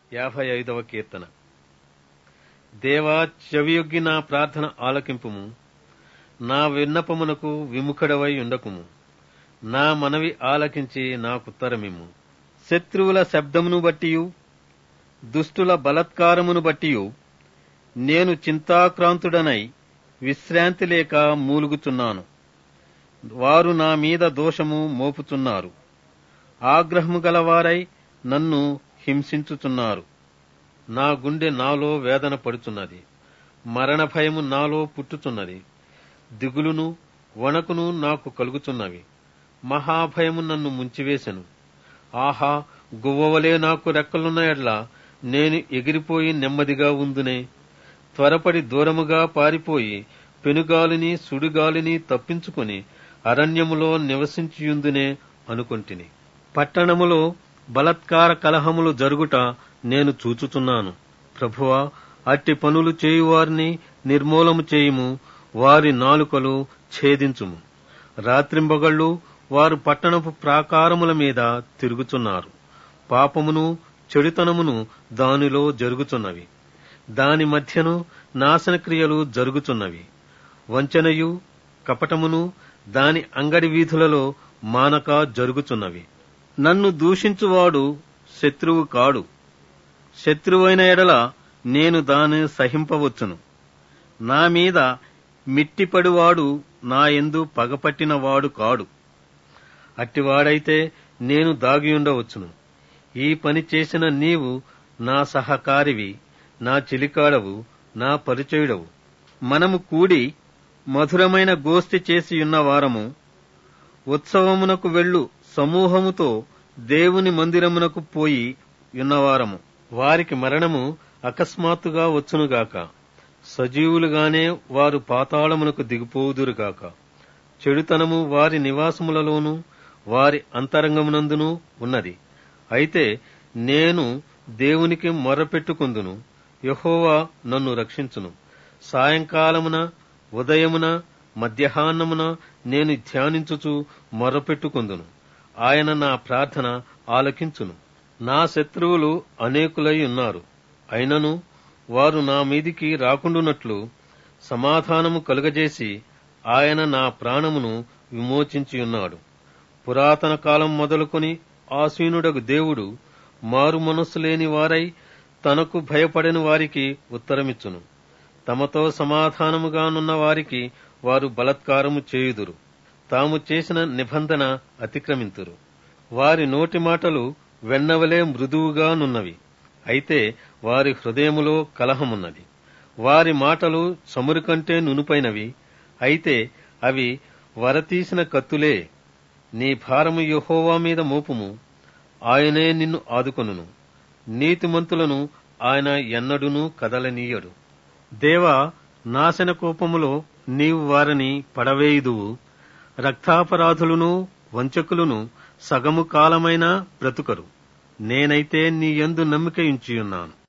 యాభై ఐదవ కీర్తన దేవా చెవియొగ్గి నా ప్రార్థన ఆలకింపుము నా విన్నపమునకు విముఖుడవై ఉండకుము నా మనవి ఆలకించి నాకుత్తరమిమ్ము శత్రువుల శబ్దమును బట్టియు దుష్టుల బలత్కారమును బట్టియు నేను చింతాక్రాంతుడనై విశ్రాంతి లేక మూలుగుచున్నాను వారు నా మీద దోషము మోపుచున్నారు ఆగ్రహము గలవారై నన్ను హింసించుచున్నారు నా గుండె నాలో వేదన పడుచున్నది మరణ భయము నాలో పుట్టుచున్నది దిగులును వణకును నాకు కలుగుచున్నవి మహాభయము నన్ను ముంచివేశెను ఆహా గువ్వవలే నాకు రెక్కలున్న ఎడ్ల నేను ఎగిరిపోయి నెమ్మదిగా ఉందునే త్వరపడి దూరముగా పారిపోయి పెనుగాలిని సుడిగాలిని తప్పించుకుని అరణ్యములో నివసించియుందునే అనుకొంటిని పట్టణములో బలత్కార కలహములు జరుగుట నేను చూచుచున్నాను ప్రభువా అట్టి పనులు చేయువారిని నిర్మూలము చేయుము వారి నాలుకలు ఛేదించుము రాత్రింబగళ్ళు వారు పట్టణపు ప్రాకారముల మీద తిరుగుచున్నారు పాపమును చెడుతనమును దానిలో జరుగుచున్నవి దాని మధ్యను నాశనక్రియలు జరుగుచున్నవి వంచనయు కపటమును దాని అంగడి వీధులలో మానక జరుగుచున్నవి నన్ను దూషించువాడు శత్రువు కాడు శత్రువైన ఎడల నేను దాని సహింపవచ్చును నా మీద మిట్టిపడివాడు నా ఎందు పగపట్టినవాడు కాడు అట్టివాడైతే నేను దాగియుండవచ్చును ఈ పని చేసిన నీవు నా సహకారివి నా చిలికాడవు నా పరిచయుడవు మనము కూడి మధురమైన గోష్ఠి చేసి ఉన్నవారము ఉత్సవమునకు వెళ్ళు సమూహముతో దేవుని మందిరమునకు పోయి ఉన్నవారము వారికి మరణము అకస్మాత్తుగా వచ్చునుగాక సజీవులుగానే వారు పాతాళమునకు దిగిపోవుదురుగాక చెడుతనము వారి నివాసములలోనూ వారి అంతరంగమునందును ఉన్నది అయితే నేను దేవునికి మొర్రపెట్టుకుందును యహోవా నన్ను రక్షించును సాయంకాలమున ఉదయమున మధ్యాహ్నమున నేను ధ్యానించుచు మొర్రపెట్టుకుందును ఆయన నా ప్రార్థన ఆలకించును నా శత్రువులు అనేకులై ఉన్నారు అయినను వారు నా మీదికి రాకుండునట్లు సమాధానము కలుగజేసి ఆయన నా ప్రాణమును విమోచించియున్నాడు పురాతన కాలం మొదలుకొని ఆసీనుడగు దేవుడు మారు మనస్సు లేని వారై తనకు భయపడని వారికి ఉత్తరమిచ్చును తమతో సమాధానముగానున్న వారికి వారు బలత్కారము చేయుదురు తాము చేసిన నిబంధన అతిక్రమింతురు వారి నోటి మాటలు వెన్నవలే మృదువుగానున్నవి అయితే వారి హృదయములో కలహమున్నది వారి మాటలు చమురు కంటే నునుపైనవి అయితే అవి వరతీసిన కత్తులే నీ భారము యహోవా మీద మోపుము ఆయనే నిన్ను ఆదుకొనును నీతిమంతులను ఆయన ఎన్నడునూ కదలనీయడు దేవా నాశన కోపములో నీవు వారిని పడవేయుదువు రక్తాపరాధులను వంచకులను సగము కాలమైనా బ్రతుకరు నేనైతే నీ యందు నమ్మిక ఉంచియున్నాను